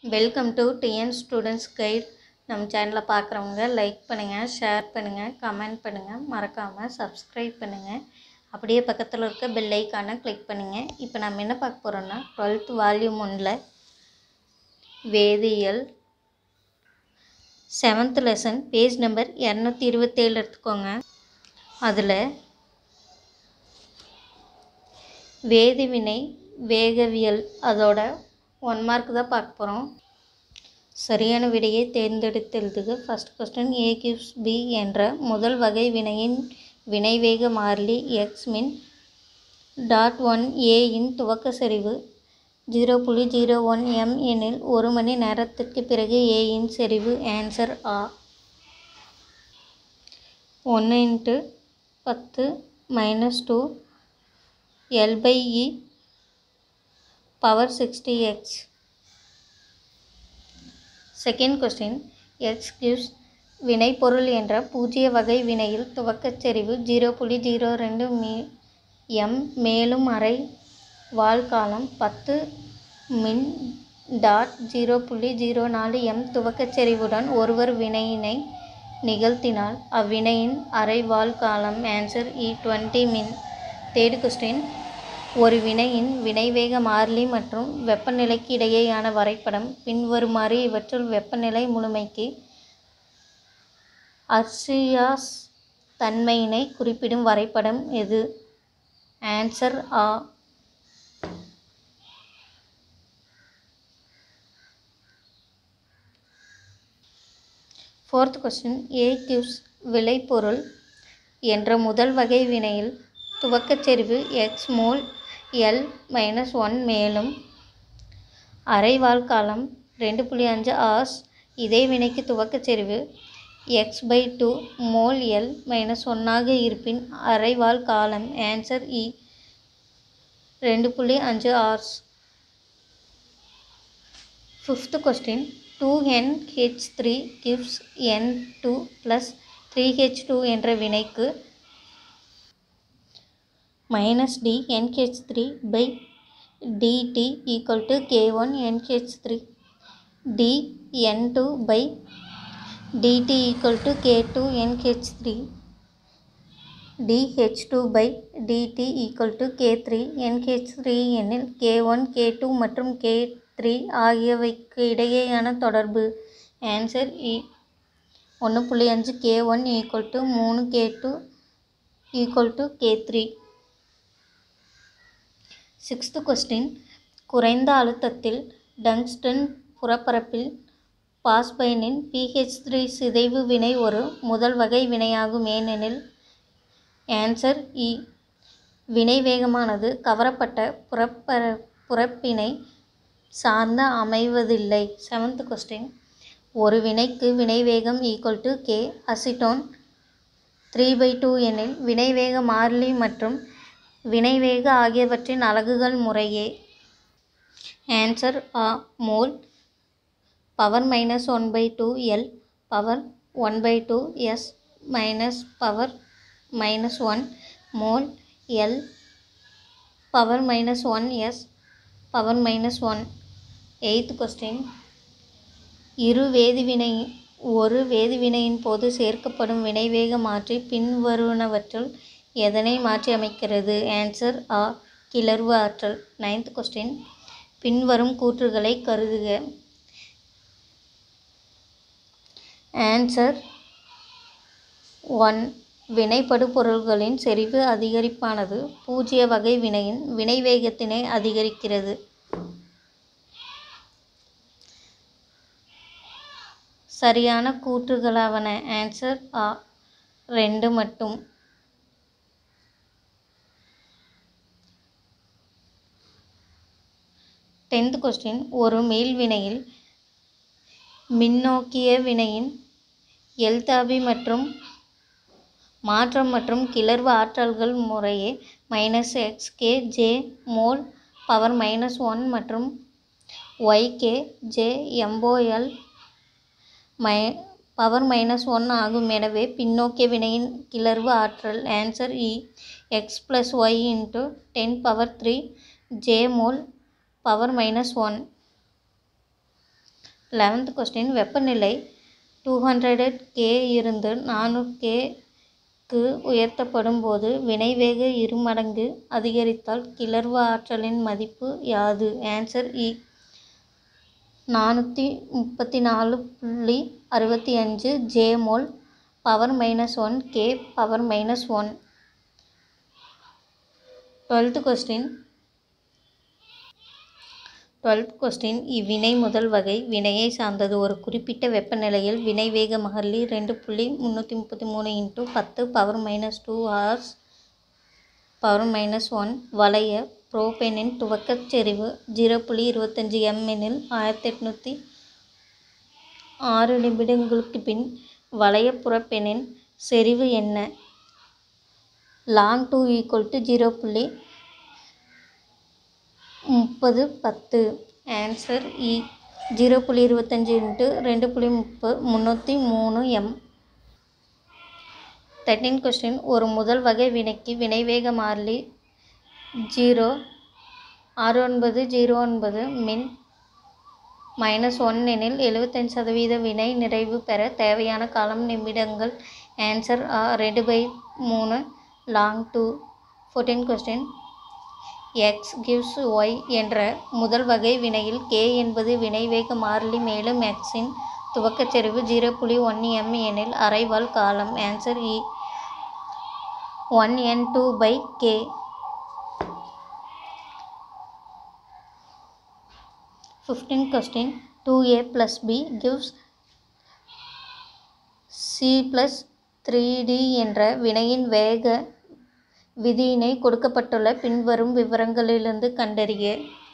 welcome to TN students guide நம்ம சேனலை பார்க்குறவங்க லைக் பண்ணுங்கள் ஷேர் பண்ணுங்கள் கமெண்ட் பண்ணுங்கள் மறக்காமல் சப்ஸ்கிரைப் பண்ணுங்கள் அப்படியே பக்கத்தில் இருக்க பெல் ஐக்கானை கிளிக் பண்ணுங்கள் இப்போ நம்ம என்ன பார்க்க போகிறோம்னா டுவெல்த் வால்யூம் ஒன்றில் வேதியியல் செவன்த் லெசன் பேஜ் நம்பர் இரநூத்தி இருபத்தேழு எடுத்துக்கோங்க அதில் வேதிவினை வேகவியல் அதோட ஒன் மார்க் தான் பார்க்க போகிறோம் சரியான விடையை தேர்ந்தெடுத்து எழுதுக first question A gives B என்ற முதல் வகை வினையின் வினைவேக மாறிலி எக்ஸ் மின் டாட் ஒன் ஏயின் துவக்க செறிவு ஜீரோ புள்ளி ஜீரோ ஒன் எம் எனில் ஒரு மணி நேரத்திற்கு பிறகு ஏயின் செறிவு ஆன்சர் ஆ ஒன்று இன்ட்டு பத்து minus two L by E power sixty X second question X gives வினைப்பொருள் என்ற பூஜ்ஜிய வகை வினையில் துவக்கச் செறிவு ஜீரோ புள்ளி ஜீரோ ரெண்டு மீ எம் மேலும் அரை வாழ்காலம் பத்து மின் டாட் ஜீரோ புள்ளி ஜீரோ நாலு எம் துவக்கச் செறிவுடன் ஒருவர் வினையினை நிகழ்த்தினால் அவ்வினையின் அரை வாழ்காலம் ஆன்சர் இ டுவெண்ட்டி மின் தேர்டு கொஸ்டின் ஒரு வினையின் வினைவேக மாறிலி மற்றும் வெப்பநிலைக்கு இடையேயான வரைபடம் பின்வருமாறு இவற்றுள் வெப்பநிலை முழுமைக்கு அர்சியாஸ் தன்மையினை குறிப்பிடும் வரைபடம் எது ஆன்சர் ஆ ஃபோர்த் கொஸ்டின் ஏ கியூஸ் விளைபொருள் என்ற முதல் வகை வினையில் துவக்கச் செறிவு X mole L minus one மேலும் அரைவாழ் காலம் ரெண்டு புள்ளி அஞ்சு ஆர்ஸ் இதே வினைக்கு துவக்கச் செறிவு X by two mole L minus ஒன்னாக இருப்பின் அரைவாழ் காலம் ஆன்சர் இ ரெண்டு புள்ளி அஞ்சு hours fifth question two N H three gives N two plus three H two என்ற வினைக்கு minus d NH3 by dt equal to K1 NH3 d N2 by dt equal to K2 NH3 dH2 by dt equal to K3 NH3 எனில் K1 K2 மற்றும் K3 ஆகியவைக்கு இடையேயான தொடர்பு answer இ ஒன்று புள்ளி அஞ்சு K one equal to மூணு K two equal to K three sixth question குறைந்த அழுத்தத்தில் டங்ஸ்டன் புறப்பரப்பில் பாஸ்பைனின் பிஹெச் த்ரீ சிதைவு வினை ஒரு முதல் வகை வினையாகும் ஏனெனில் ஆன்சர் இ வினை வேகமானது கவரப்பட்ட புறப்பர புறப்பினை சார்ந்து அமைவதில்லை செவன்த் கொஸ்டின் ஒரு வினைக்கு வினைவேகம் equal to K acetone three by two எனில் வினைவேக மாறிலி மற்றும் வினைவேக ஆகியவற்றின் அலகுகள் முறையே ஆன்சர் ஆ mole power minus one by two L power one by two S minus power minus one mole L power minus one S power minus one eighth question இரு வேதிவினை ஒரு வேதிவினையின் போது சேர்க்கப்படும் வினைவேக மாற்றி பின்வருவனவற்றுள் எதனை மாற்றி அமைக்கிறது ஆன்சர் ஆ கிளர்வு ஆற்றல் நைன்த் கொஸ்டின் பின்வரும் கூற்றுகளை கருதுக ஆன்சர் ஒன் வினைப்படு பொருள்களின் செறிவு அதிகரிப்பானது பூஜ்ய வகை வினையின் வினைவேகத்தினை அதிகரிக்கிறது சரியான கூற்றுகளாவன ஆன்சர் ஆ ரெண்டு மட்டும் டென்த் கொஸ்டின் ஒரு மீள்வினையில் மின்னோக்கிய வினையின் எல்தாபி மற்றும் மாற்றம் மற்றும் கிளர்வு ஆற்றல்கள் முறையே minus X K J mole power minus one மற்றும் ஒய் கே ஜே எம்போஎல் மை பவர் மைனஸ் ஒன் ஆகும் எனவே பின்னோக்கிய வினையின் கிளர்வு ஆற்றல் ஆன்சர் இ X plus Y into ten power three J mole power minus one eleventh question வெப்பநிலை டூ ஹண்ட்ரட் கே இருந்து நானூறு கேக்கு உயர்த்தப்படும் போது வினைவேக இருமடங்கு அதிகரித்தால் கிளர்வு ஆற்றலின் மதிப்பு யாது ஆன்சர் இ நானூற்றி முப்பத்தி நாலு புள்ளி அறுபத்தி அஞ்சு J mole power minus one K power minus one twelfth question twelfth question இவ்வினை முதல் வகை வினையை சார்ந்தது ஒரு குறிப்பிட்ட வெப்பநிலையில் வினைவேக மாறிலி ரெண்டு புள்ளி முந்நூற்றி முப்பத்தி மூணு இன்ட்டு பத்து power minus two hours power minus one வளைய புரோபெனின் துவக்கச் செறிவு ஜீரோ புள்ளி இருபத்தஞ்சி எம் எனில் ஆயிரத்தி எட்நூற்றி ஆறு நிமிடங்களுக்கு பின் வளைய புறப்பெனின் செறிவு என்ன log two equal to zero புள்ளி முப்பது பத்து ஆன்சர் இ ஜீரோ புள்ளி இருபத்தஞ்சி இன்ட்டு ரெண்டு புள்ளி முப்ப முந்நூற்றி மூணு எம் தேர்ட்டீன் கொஸ்டின் ஒரு முதல் வகை வினைக்கு வினைவேக மாறிலி ஜீரோ ஆறு ஒன்பது ஜீரோ ஒன்பது மின் மைனஸ் ஒன் எனில் எழுபத்தஞ்சு சதவீத வினை நிறைவு பெற தேவையான காலம் நிமிடங்கள் ஆன்சர் ஆ ரெண்டு பை மூணு log two fourteen question X gives Y என்ற முதல் வகை வினையில் கே என்பது வினைவேக மாறிலி மேலும் எக்ஸின் துவக்கச் செறிவு ஜீரோ புள்ளி ஒன் எம் எனில் அரைவால் காலம் ஆன்சர் இ one N two by K fifteen question two A plus B gives C plus three D என்ற வினையின் வேக விதியினை கொடுக்கப்பட்டுள்ள பின்வரும் விவரங்களிலிருந்து கண்டறிய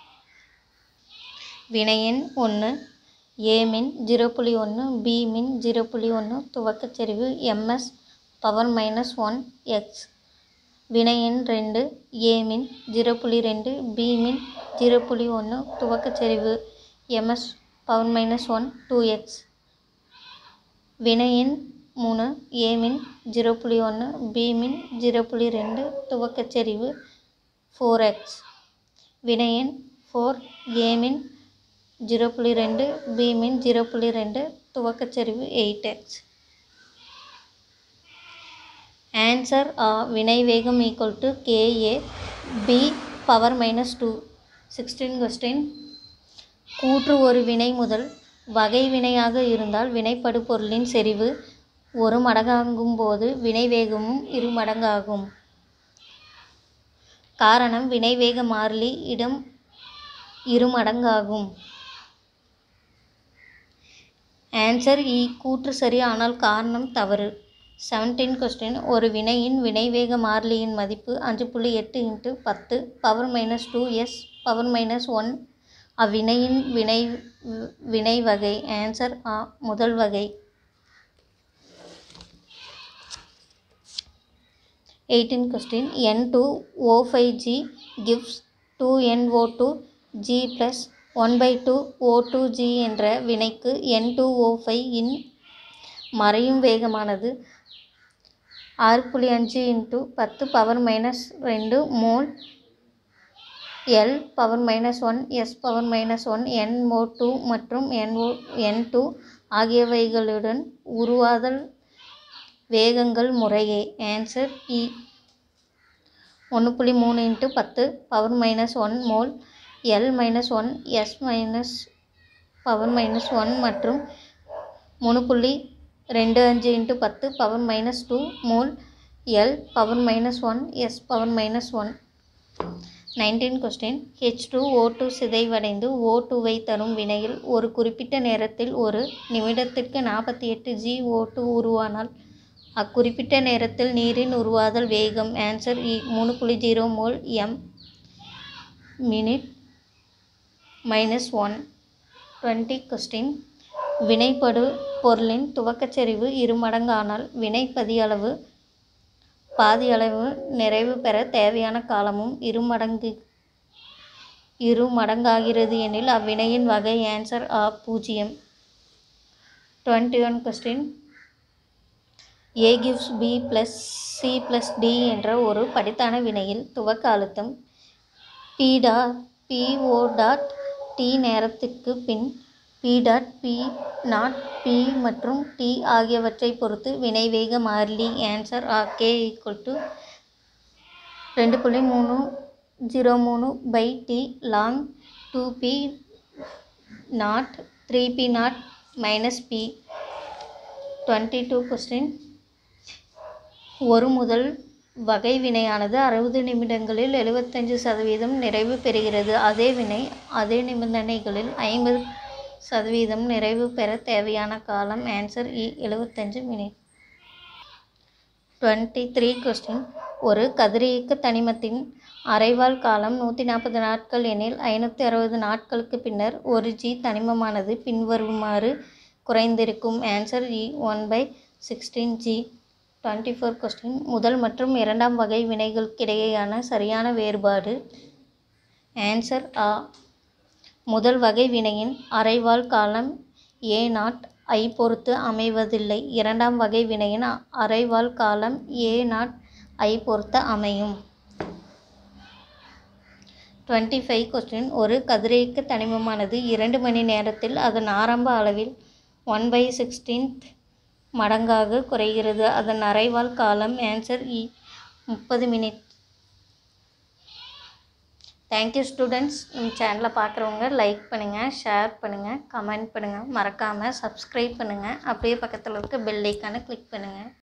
வினையெண் ஒன்று ஏ மின் ஜீரோ புள்ளி ஒன்று பி மின் ஜீரோ புள்ளி ஒன்று துவக்கச் செறிவு MS power minus one X வினையெண் ரெண்டு ஏ மின் ஜீரோ புள்ளி ரெண்டு பி மின் ஜீரோ புள்ளி ஒன்று துவக்கச் செறிவு MS power minus one two X வினையெண் மூணு ஏ மின் ஜீரோ புள்ளி ஒன்று பி மின் ஜீரோ புள்ளி ரெண்டு துவக்கச் செறிவு ஃபோர் எக்ஸ் வினையெண் ஃபோர் ஏ மின் ஜீரோ புள்ளி ரெண்டு பி மின் ஜீரோ புள்ளி ரெண்டு துவக்கச் செறிவு எயிட் எக்ஸ் ஆன்சர் ஆ வினை வேகம் equal to KA B power minus two sixteen question கூற்று ஒரு வினை முதல் வகை வினையாக இருந்தால் வினைப்படு பொருளின் செறிவு ஒரு மடங்காகும் போது வினைவேகமும் இரு மடங்காகும் காரணம் வினைவேக மாறிலி இடம் இரு மடங்காகும் ஆன்சர் இ கூற்று சரி ஆனால் காரணம் தவறு செவன்டீன் கொஸ்டின் ஒரு வினையின் வினைவேக மாறிலியின் மதிப்பு அஞ்சு புள்ளி எட்டு இன்ட்டு பத்து power minus two S power minus one அவ்வினையின் வினை வினை வகை ஆன்சர் ஆ முதல் வகை eighteen question N two O five G gives two N O two G plus one by two O two G என்ற வினைக்கு என் டூ ஓ ஃபைவ் இன் மறையும் வேகமானது ஆறு புள்ளி அஞ்சு இன்ட்டு பத்து பவர் மைனஸ் ரெண்டு mole L power minus one S power minus one N O two மற்றும் என் ஓ என் டூ ஆகியவைகளுடன் உருவாதல் வேகங்கள் முறையே ஆன்சர் இ ஒன்று புள்ளி மூணு இன்ட்டு பத்து power minus one mole L minus one S minus power minus one மற்றும் மூணு புள்ளி ரெண்டு அஞ்சு இன்ட்டு பத்து power minus two mole L power minus one S power minus one nineteen question H two O two சிதைவடைந்து O டூவை தரும் வினையில் ஒரு குறிப்பிட்ட நேரத்தில் ஒரு நிமிடத்திற்கு நாற்பத்தி எட்டு ஜி ஓ டூ உருவானால் அக்குறிப்பிட்ட நேரத்தில் நீரின் உருவாதல் வேகம் ஆன்சர் இ மூணு புள்ளி zero mole M minute minus one twenty question வினைப்படு பொருளின் துவக்கச் செறிவு இருமடங்கானால் வினைப்பதியளவு பாதி அளவு நிறைவு பெற தேவையான காலமும் இருமடங்கு இரு மடங்காகிறது எனில் அவ்வினையின் வகை ஆன்சர் ஆ பூஜ்ஜியம் twenty one question A gives B plus C plus D என்ற ஒரு படித்தான வினையில் துவக்க அழுத்தம் பி டா பிஓ டாட் டி நேரத்துக்கு பின் P dot P nought P மற்றும் டி ஆகியவற்றை பொறுத்து வினைவேக மாறிலி ஆன்சர் ஆ கே ஈக்குவல் டு ரெண்டு புள்ளி மூணு ஜீரோ மூணு by T log two P nought three P nought minus P twenty two question ஒரு முதல் வகை வினையானது அறுபது நிமிடங்களில் எழுபத்தஞ்சு சதவீதம் நிறைவு பெறுகிறது அதே வினை அதே நிபந்தனைகளில் ஐம்பது சதவீதம் நிறைவு பெற தேவையான காலம் ஆன்சர் இ எழுபத்தஞ்சு மினிட் டுவெண்ட்டி த்ரீ கொஸ்டின் ஒரு கதிரியக்க தனிமத்தின் அரைவால் காலம் நூற்றி நாற்பது நாட்கள் எனில் ஐநூற்றி அறுபது நாட்களுக்கு பின்னர் ஒரு ஜி தனிமமானது பின்வருமாறு குறைந்திருக்கும் ஆன்சர் இ one by sixteen G twenty four question முதல் மற்றும் இரண்டாம் வகை வினைகளுக்கிடையேயான சரியான வேறுபாடு ஆன்சர் ஆ முதல் வகை வினையின் அரைவால் காலம் ஏ நாட் ஐ பொறுத்து அமைவதில்லை இரண்டாம் வகை வினையின் அரைவால் காலம் ஏ நாட் ஐ பொறுத்து அமையும் டுவெண்ட்டி ஃபைவ் கொஸ்டின் ஒரு கதிரியக்க தனிமமானது இரண்டு மணி நேரத்தில் அதன் ஆரம்ப அளவில் ஒன் பை சிக்ஸ்டீன்த் மடங்காக குறைகிறது அதன் அரைவால் காலம் ஆன்சர் இ முப்பது மினிட் தேங்க்யூ ஸ்டூடெண்ட்ஸ் நம்ம சேனலை பார்க்குறவங்க லைக் பண்ணுங்கள் ஷேர் பண்ணுங்கள் கமெண்ட் பண்ணுங்கள் மறக்காமல் சப்ஸ்கிரைப் பண்ணுங்கள் அப்படியே பக்கத்தில் இருக்க பெல் ஐக்கானை கிளிக் பண்ணுங்கள்